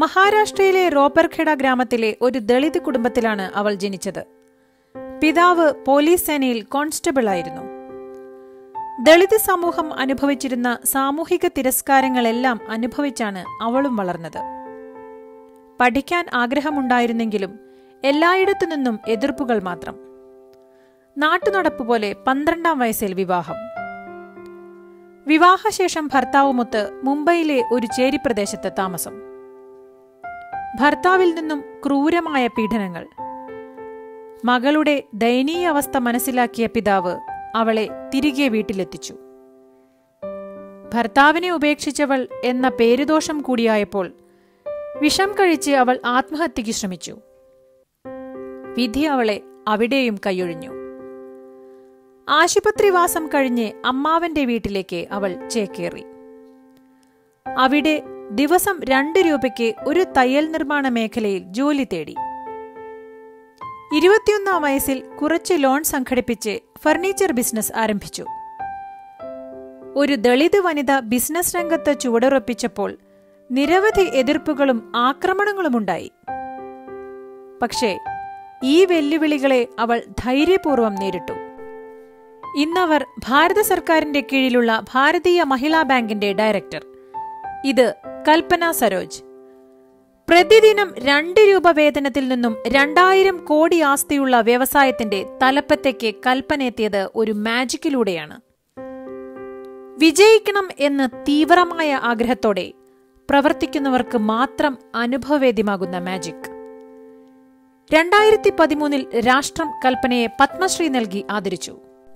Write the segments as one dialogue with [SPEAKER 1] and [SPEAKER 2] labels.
[SPEAKER 1] മഹാരാഷ്ട്രയിലെ റോപ്പർഖേഡ ഗ്രാമത്തിലെ ഒരു ദളിത് കുടുംബത്തിലാണ് അവൾ ജനിച്ചത് പിതാവ് പോലീസ് സേനയിൽ കോൺസ്റ്റബിൾ ആയിരുന്നു ദളിത് സമൂഹം അനുഭവിച്ചിരുന്ന സാമൂഹിക തിരസ്കാരങ്ങളെല്ലാം അനുഭവിച്ചാണ് അവളും വളർന്നത് പഠിക്കാൻ ആഗ്രഹമുണ്ടായിരുന്നെങ്കിലും എല്ലായിടത്തു നിന്നും എതിർപ്പുകൾ മാത്രം നാട്ടുനടപ്പ് പോലെ പന്ത്രണ്ടാം വയസ്സിൽ വിവാഹം വിവാഹശേഷം ഭർത്താവുമൊത്ത് മുംബൈയിലെ ഒരു ചേരിപ്രദേശത്ത് താമസം ഭർത്താവിൽ നിന്നും ക്രൂരമായ പീഡനങ്ങൾ മകളുടെ ദയനീയ അവസ്ഥ മനസ്സിലാക്കിയ പിതാവ് അവളെ തിരികെ വീട്ടിലെത്തിച്ചു ഭർത്താവിനെ ഉപേക്ഷിച്ചവൾ എന്ന പേരുദോഷം കൂടിയായപ്പോൾ വിഷം കഴിച്ച് അവൾ ആത്മഹത്യയ്ക്ക് ശ്രമിച്ചു വിധി അവളെ അവിടെയും കൈയൊഴിഞ്ഞു ആശുപത്രിവാസം കഴിഞ്ഞ് അമ്മാവന്റെ വീട്ടിലേക്ക് അവൾ ചേക്കേറി അവിടെ ദിവസം രണ്ട് രൂപയ്ക്ക് ഒരു തയ്യൽ നിർമ്മാണ മേഖലയിൽ ജോലി തേടി ഇരുപത്തിയൊന്നാം വയസ്സിൽ കുറച്ച് ലോൺ സംഘടിപ്പിച്ച് ഫർണിച്ചർ ബിസിനസ് ആരംഭിച്ചു ഒരു ദളിത് വനിത ബിസിനസ് രംഗത്ത് ചുവടുറപ്പിച്ചപ്പോൾ നിരവധി എതിർപ്പുകളും ആക്രമണങ്ങളുമുണ്ടായി പക്ഷേ ഈ വെല്ലുവിളികളെ അവൾ ധൈര്യപൂർവ്വം നേരിട്ടു ഇന്നവർ ഭാരത സർക്കാരിന്റെ കീഴിലുള്ള ഭാരതീയ മഹിളാ ബാങ്കിന്റെ ഡയറക്ടർ ഇത് കൽപ്പന സരോജ് പ്രതിദിനം രണ്ട് രൂപ വേതനത്തിൽ നിന്നും രണ്ടായിരം കോടി ആസ്തിയുള്ള വ്യവസായത്തിന്റെ തലപ്പത്തേക്ക് കൽപ്പനയെത്തിയത് ഒരു മാജിക്കിലൂടെയാണ് വിജയിക്കണം എന്ന തീവ്രമായ ആഗ്രഹത്തോടെ പ്രവർത്തിക്കുന്നവർക്ക് മാത്രം അനുഭവവേദ്യമാകുന്ന മാജിക് രണ്ടായിരത്തി പതിമൂന്നിൽ രാഷ്ട്രം കൽപ്പനയെ പത്മശ്രീ നൽകി ആദരിച്ചു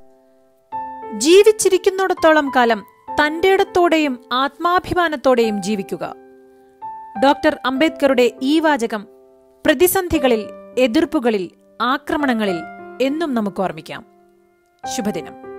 [SPEAKER 1] ജീവിച്ചിരിക്കുന്നിടത്തോളം കാലം തന്റേടത്തോടെയും ആത്മാഭിമാനത്തോടെയും ജീവിക്കുക ഡോക്ടർ അംബേദ്കറുടെ ഈ വാചകം പ്രതിസന്ധികളിൽ എതിർപ്പുകളിൽ ആക്രമണങ്ങളിൽ എന്നും നമുക്ക് ഓർമ്മിക്കാം ശുഭദിനം